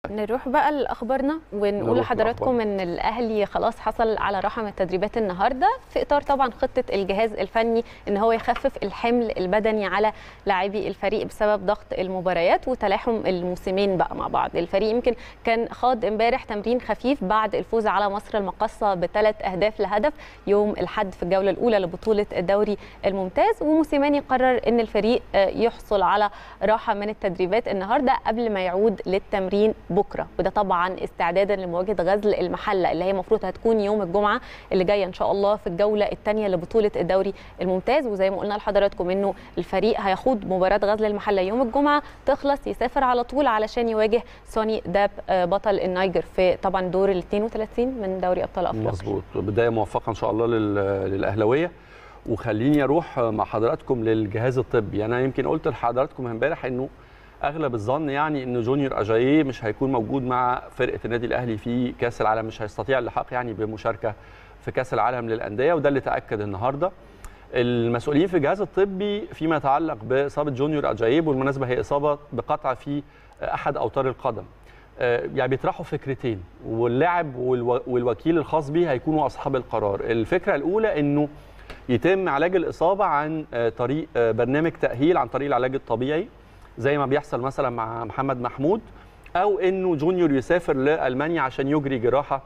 نروح بقى لاخبارنا ونقول نروح لحضراتكم لأخبارنا. ان الاهلي خلاص حصل على راحه من التدريبات النهارده في اطار طبعا خطه الجهاز الفني ان هو يخفف الحمل البدني على لاعبي الفريق بسبب ضغط المباريات وتلاحم الموسمين بقى مع بعض الفريق يمكن كان خاض امبارح تمرين خفيف بعد الفوز على مصر المقاصه بثلاث اهداف لهدف يوم الاحد في الجوله الاولى لبطوله الدوري الممتاز وموسيماني قرر ان الفريق آه، يحصل على راحه من التدريبات النهارده قبل ما يعود للتمرين بكره وده طبعا استعدادا لمواجهه غزل المحله اللي هي المفروض هتكون يوم الجمعه اللي جايه ان شاء الله في الجوله الثانيه لبطوله الدوري الممتاز وزي ما قلنا لحضراتكم انه الفريق هيخوض مباراه غزل المحله يوم الجمعه تخلص يسافر على طول علشان يواجه سوني داب آه، بطل النيجر في طبعا دور ال 32 من دوري ابطال افريقيا مظبوط بدايه موفقه ان شاء الله لل- للاهلاويه وخليني اروح مع حضراتكم للجهاز الطبي انا يمكن قلت لحضراتكم امبارح انه اغلب الظن يعني انه جونيور اجاييه مش هيكون موجود مع فرقه النادي الاهلي في كاس العالم مش هيستطيع اللحاق يعني بمشاركه في كاس العالم للانديه وده اللي تاكد النهارده المسؤولين في الجهاز الطبي فيما يتعلق باصابه جونيور اجاييه بالمناسبه هي اصابه بقطع في احد اوتار القدم آه، يعني بيطرحوا فكرتين واللاعب والو- والوكيل الخاص بيه هيكونوا اصحاب القرار الفكره الاولى انه يتم علاج الاصابه عن آه، طريق آه، برنامج تاهيل عن طريق العلاج الطبيعي زي ما بيحصل مثلا مع محمد محمود او انه جونيور يسافر لالمانيا عشان يجري جراحه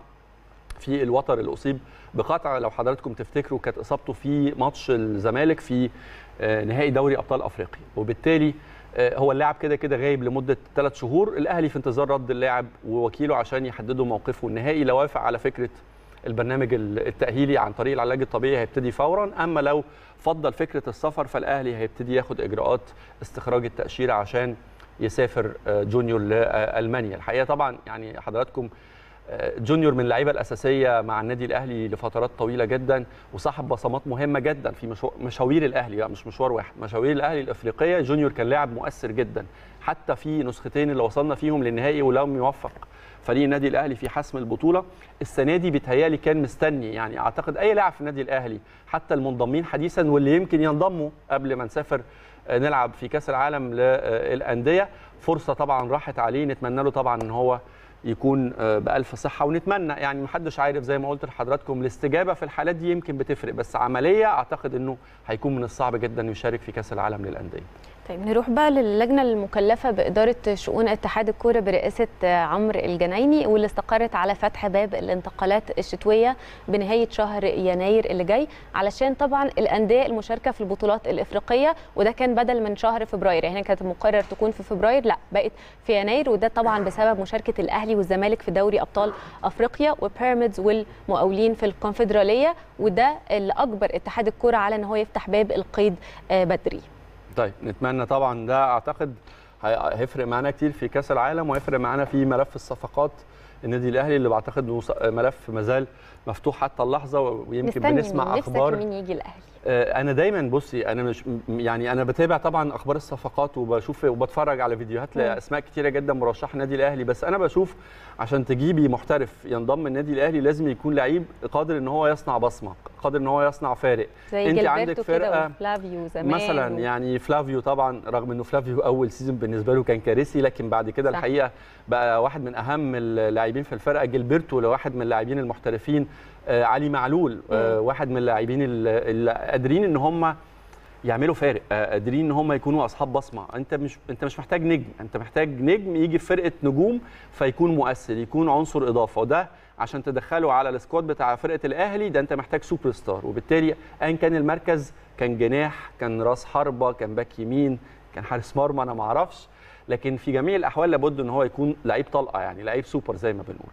في الوتر اللي اصيب بقطع لو حضراتكم تفتكروا كانت اصابته في ماتش الزمالك في آه، نهائي دوري ابطال افريقيا وبالتالي آه، هو اللاعب كده كده غايب لمده ثلاث شهور الاهلي في انتظار رد اللاعب ووكيله عشان يحددوا موقفه النهائي لو وافق على فكره البرنامج التاهيلي عن طريق العلاج الطبيعي هيبتدي فورا اما لو فضل فكره السفر فالاهلي هيبتدي ياخد اجراءات استخراج التاشيره عشان يسافر آه، جونيور لالمانيا الحقيقه طبعا يعني حضراتكم آه، جونيور من اللعيبه الاساسيه مع النادي الاهلي لفترات طويله جدا وصاحب بصمات مهمه جدا في مشو- مشاوير الاهلي لا مش مشوار واحد مشاوير الاهلي الافريقيه جونيور كان لاعب مؤثر جدا حتى في نسختين اللي وصلنا فيهم للنهائي ولم يوفق فريق النادي الاهلي في حسم البطوله السنه دي بيتهيالي كان مستني يعني اعتقد اي لاعب في النادي الاهلي حتى المنضمين حديثا واللي يمكن ينضموا قبل ما نسافر آه، نلعب في كاس العالم للانديه فرصه طبعا راحت عليه نتمنى له طبعا ان هو يكون آه، بألف صحة ونتمنى يعني محدش عارف زي ما قلت لحضراتكم الاستجابة في الحالات دي يمكن بتفرق بس عملية أعتقد أنه هيكون من الصعب جدا يشارك في كأس العالم للأندية طيب نروح بقى للجنه المكلفه باداره شؤون اتحاد الكوره برئاسه عمرو الجنايني واللي استقرت على فتح باب الانتقالات الشتويه بنهايه شهر يناير اللي جاي علشان طبعا الانديه المشاركه في البطولات الافريقيه وده كان بدل من شهر فبراير يعني كانت مقرر تكون في فبراير لا بقت في يناير وده طبعا بسبب مشاركه الاهلي والزمالك في دوري ابطال افريقيا وبيراميدز والمقاولين في الكونفدراليه وده اللي اجبر اتحاد الكوره على ان هو يفتح باب القيد آه، بدري طيب نتمنى طبعا ده أعتقد هي- هيفرق معانا كتير في كأس العالم وهيفرق معانا في ملف الصفقات النادي الأهلي اللي بعتقد إنه ص- ملف مازال مفتوح حتى اللحظة ويمكن مستني بنسمع مين؟ نفسك أخبار مين يجي الاهلي آه، انا دايما بصي انا مش م- يعني انا بتابع طبعا اخبار الصفقات وبشوف وبتفرج على فيديوهات مم. لاسماء كتيره جدا مرشحه النادي الاهلي بس انا بشوف عشان تجيبي محترف ينضم النادي الاهلي لازم يكون لعيب قادر ان هو يصنع بصمه قادر ان هو يصنع فارق زي انت عندك جilberto كده فرقه وفلافيو زمان مثلا و... يعني فلافيو طبعا رغم انه فلافيو اول سيزون بالنسبه له كان كارثي لكن بعد كده صح. الحقيقه بقى واحد من اهم اللاعبين في الفرقه جilberto لواحد من اللاعبين المحترفين آه علي معلول آه واحد من اللاعبين ال- اللي قادرين ان هم يعملوا فارق آه، قادرين ان هم يكونوا اصحاب بصمه انت مش انت مش محتاج نجم انت محتاج نجم يجي في فرقه نجوم فيكون مؤثر يكون عنصر اضافه وده عشان تدخله على السكواد بتاع فرقه الاهلي ده انت محتاج سوبر ستار وبالتالي ايا كان المركز كان جناح كان راس حربه كان باك يمين كان حارس مرمى انا ما اعرفش لكن في جميع الاحوال لابد ان هو يكون لعيب طلقه يعني لعيب سوبر زي ما بنقول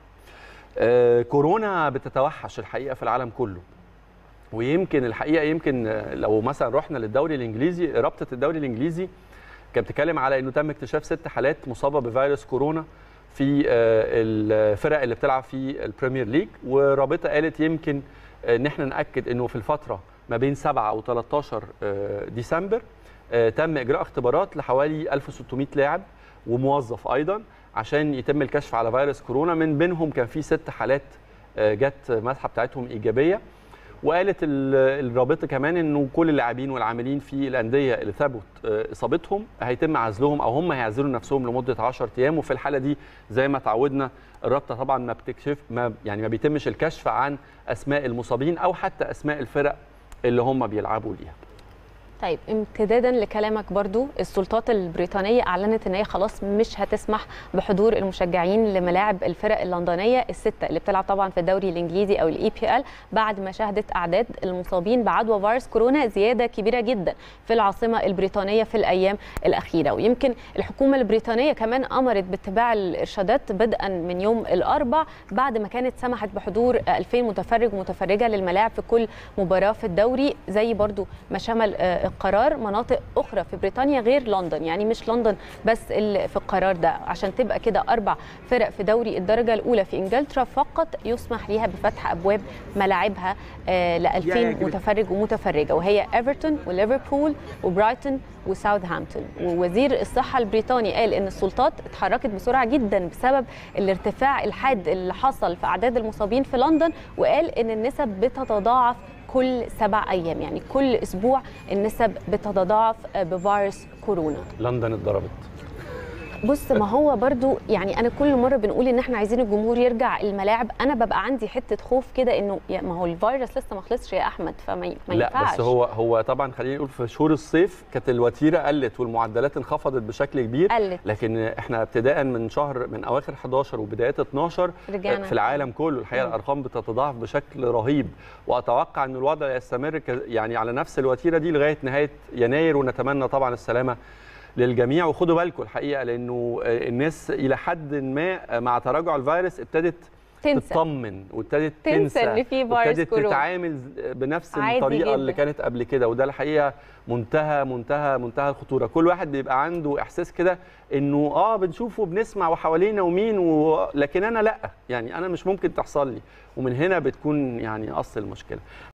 آه، كورونا بتتوحش الحقيقه في العالم كله ويمكن الحقيقه يمكن آه، لو مثلا رحنا للدوري الانجليزي رابطه الدوري الانجليزي كانت بتتكلم على انه تم اكتشاف ست حالات مصابه بفيروس كورونا في آه، الفرق اللي بتلعب في البريمير ليج ورابطه قالت يمكن آه، ان احنا ناكد انه في الفتره ما بين 7 و 13 آه، ديسمبر آه، تم اجراء اختبارات لحوالي 1600 لاعب وموظف ايضا عشان يتم الكشف على فيروس كورونا من بينهم كان في ست حالات آه، جت مسحه بتاعتهم ايجابيه وقالت ال- الرابطه كمان انه كل اللاعبين والعاملين في الانديه اللي ثبت آه، اصابتهم هيتم عزلهم او هم هيعزلوا نفسهم لمده 10 ايام وفي الحاله دي زي ما تعودنا الرابطه طبعا ما بتكشف ما يعني ما بيتمش الكشف عن اسماء المصابين او حتى اسماء الفرق اللي هم بيلعبوا ليها طيب امتدادا لكلامك برضو السلطات البريطانيه اعلنت ان هي خلاص مش هتسمح بحضور المشجعين لملاعب الفرق اللندنيه السته اللي بتلعب طبعا في الدوري الانجليزي او الاي بي ال بعد ما شهدت اعداد المصابين بعدوى فيروس كورونا زياده كبيره جدا في العاصمه البريطانيه في الايام الاخيره ويمكن الحكومه البريطانيه كمان امرت باتباع الارشادات بدءا من يوم الاربع بعد ما كانت سمحت بحضور 2000 متفرج ومتفرجه للملاعب في كل مباراه في الدوري زي برضو ما شمل آه، القرار مناطق اخرى في بريطانيا غير لندن يعني مش لندن بس اللي في القرار ده عشان تبقى كده اربع فرق في دوري الدرجه الاولى في انجلترا فقط يسمح ليها بفتح ابواب ملاعبها ل 2000 متفرج ومتفرجه وهي ايفرتون وليفربول وبرايتون وساوثهامبتون ووزير الصحه البريطاني قال ان السلطات اتحركت بسرعه جدا بسبب الارتفاع الحاد اللي حصل في اعداد المصابين في لندن وقال ان النسب بتتضاعف كل سبع ايام يعني كل اسبوع النسب بتتضاعف بفيروس كورونا لندن اتضربت بص ما هو برضو يعني انا كل مره بنقول ان احنا عايزين الجمهور يرجع الملاعب انا ببقى عندي حته خوف كده انه يا- ما هو الفيروس لسه ما خلصش يا احمد فما ي- ما لا ينفعش بس هو هو طبعا خلينا نقول في شهور الصيف كانت الوتيره قلت والمعدلات انخفضت بشكل كبير قلت. لكن احنا ابتداء من شهر من اواخر 11 وبدايات 12 رجعنا. في العالم كله الحقيقه مم. الارقام بتتضاعف بشكل رهيب واتوقع ان الوضع يستمر ك- يعني على نفس الوتيره دي لغايه نهايه يناير ونتمنى طبعا السلامه للجميع وخدوا بالكم الحقيقه لانه الناس الى حد ما مع تراجع الفيروس ابتدت تنسى. تطمن وابتدت تنسى تنسى إن في فيروس وابتدت كورونا. تتعامل بنفس عادي الطريقه اللي جداً. كانت قبل كده وده الحقيقه منتهى منتهى منتهى الخطوره كل واحد بيبقى عنده احساس كده انه اه بنشوفه وبنسمع وحوالينا ومين و... لكن انا لا يعني انا مش ممكن تحصل لي ومن هنا بتكون يعني اصل المشكله